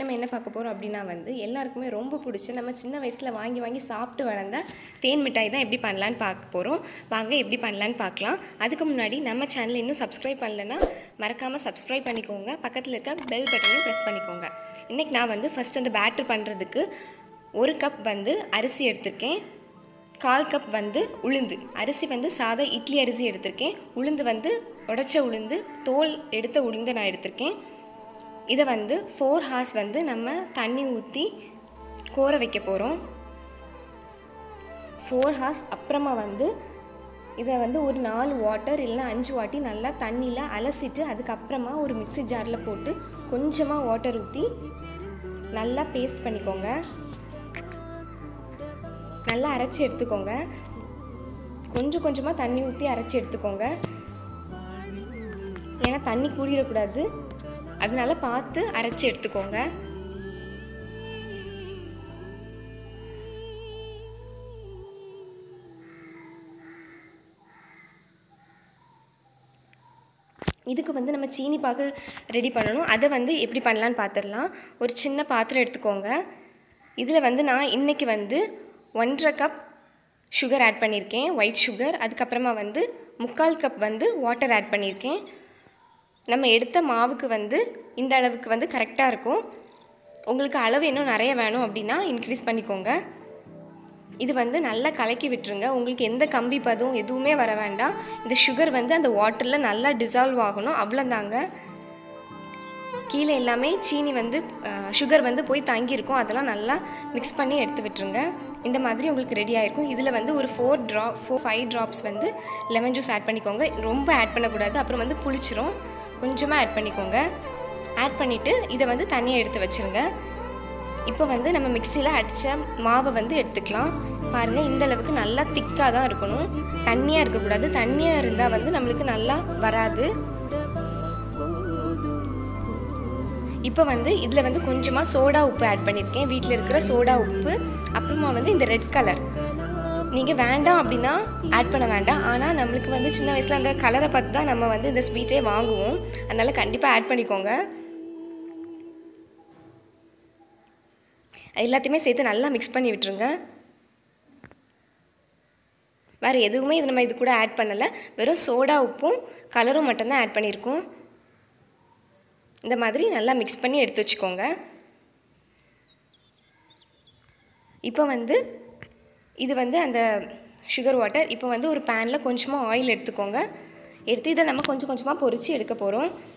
நம்ம என்ன பார்க்க போகிறோம் அப்படின்னா வந்து எல்லாருக்குமே ரொம்ப பிடிச்ச நம்ம சின்ன வயசில் வாங்கி வாங்கி சாப்பிட்டு வளர்ந்த தேன் மிட்டாய் தான் எப்படி பண்ணலான்னு பார்க்க போகிறோம் வாங்க எப்படி பண்ணலான்னு பார்க்கலாம் அதுக்கு முன்னாடி நம்ம சேனலை இன்னும் சப்ஸ்கிரைப் பண்ணலைன்னா மறக்காமல் சப்ஸ்கிரைப் பண்ணிக்கோங்க பக்கத்தில் இருக்க பெல் பட்டனையும் ப்ரெஸ் பண்ணிக்கோங்க இன்றைக்கி நான் வந்து ஃபஸ்ட் அந்த பேட்டர் பண்ணுறதுக்கு ஒரு கப் வந்து அரிசி எடுத்திருக்கேன் கால் கப் வந்து உளுந்து அரிசி வந்து சாதா இட்லி அரிசி எடுத்திருக்கேன் உளுந்து வந்து உடைச்ச உளுந்து தோல் எடுத்த உளுந்து நான் எடுத்திருக்கேன் இதை வந்து ஃபோர் ஹார்ஸ் வந்து நம்ம தண்ணி ஊற்றி கோர வைக்க போகிறோம் ஃபோர் ஹார்ஸ் அப்புறமா வந்து இதை வந்து ஒரு நாலு வாட்டர் இல்லைன்னா அஞ்சு வாட்டி நல்லா தண்ணியில் அலசிட்டு அதுக்கப்புறமா ஒரு மிக்ஸி ஜாரில் போட்டு கொஞ்சமாக வாட்டர் ஊற்றி நல்லா பேஸ்ட் பண்ணிக்கோங்க நல்லா அரைச்சி எடுத்துக்கோங்க கொஞ்சம் கொஞ்சமாக தண்ணி ஊற்றி அரைச்சி எடுத்துக்கோங்க ஏன்னா தண்ணி கூடிடக்கூடாது அதனால பார்த்து அரைச்சி எடுத்துக்கோங்க இதுக்கு வந்து நம்ம சீனி பாகு ரெடி பண்ணணும் அதை வந்து எப்படி பண்ணலான்னு பார்த்துடலாம் ஒரு சின்ன பாத்திரம் எடுத்துக்கோங்க இதில் வந்து நான் இன்றைக்கி வந்து ஒன்றரை கப் சுகர் ஆட் பண்ணியிருக்கேன் ஒயிட் சுகர் அதுக்கப்புறமா வந்து முக்கால் கப் வந்து வாட்டர் ஆட் பண்ணியிருக்கேன் நம்ம எடுத்த மாவுக்கு வந்து இந்த அளவுக்கு வந்து கரெக்டாக இருக்கும் உங்களுக்கு அளவு இன்னும் நிறைய வேணும் அப்படின்னா இன்க்ரீஸ் பண்ணிக்கோங்க இது வந்து நல்லா கலக்கி விட்டுருங்க உங்களுக்கு எந்த கம்பி பதம் எதுவுமே வர வேண்டாம் இந்த சுகர் வந்து அந்த வாட்டரில் நல்லா டிசால்வ் ஆகணும் அவ்வளோதாங்க கீழே எல்லாமே சீனி வந்து சுகர் வந்து போய் தங்கியிருக்கும் அதெல்லாம் நல்லா மிக்ஸ் பண்ணி எடுத்து விட்டுருங்க இந்த மாதிரி உங்களுக்கு ரெடி ஆகிருக்கும் இதில் வந்து ஒரு four drop four five drops வந்து லெமன் ஜூஸ் ஆட் பண்ணிக்கோங்க ரொம்ப ஆட் பண்ணக்கூடாது அப்புறம் வந்து புளிச்சிரும் கொஞ்சமாக ஆட் பண்ணிக்கோங்க ஆட் பண்ணிவிட்டு இதை வந்து தனியாக எடுத்து வச்சுருங்க இப்போ வந்து நம்ம மிக்சியில் அடித்த மாவை வந்து எடுத்துக்கலாம் பாருங்கள் இந்த அளவுக்கு நல்லா திக்காக தான் இருக்கணும் தண்ணியாக இருக்கக்கூடாது தண்ணியாக இருந்தால் வந்து நம்மளுக்கு நல்லா வராது இப்போ வந்து இதில் வந்து கொஞ்சமாக சோடா உப்பு ஆட் பண்ணியிருக்கேன் வீட்டில் இருக்கிற சோடா உப்பு அப்புறமா வந்து இந்த ரெட் கலர் நீங்கள் வேண்டாம் அப்படின்னா ஆட் பண்ண வேண்டாம் ஆனால் நம்மளுக்கு வந்து சின்ன வயசில் அந்த கலரை பார்த்து தான் நம்ம வந்து இந்த ஸ்வீட்டே வாங்குவோம் அதனால் கண்டிப்பாக ஆட் பண்ணிக்கோங்க எல்லாத்தையுமே சேர்த்து நல்லா மிக்ஸ் பண்ணி விட்டுருங்க வேறு எதுவுமே இது நம்ம இது கூட ஆட் பண்ணலை வெறும் சோடா உப்பும் கலரும் மட்டும்தான் ஆட் பண்ணியிருக்கோம் இந்த மாதிரி நல்லா மிக்ஸ் பண்ணி எடுத்து வச்சுக்கோங்க இப்போ வந்து இது வந்து அந்த சுகர் வாட்டர் இப்போ வந்து ஒரு பேனில் கொஞ்சமாக ஆயில் எடுத்துக்கோங்க எடுத்து இதை நம்ம கொஞ்சம் கொஞ்சமாக பொரித்து எடுக்க போகிறோம்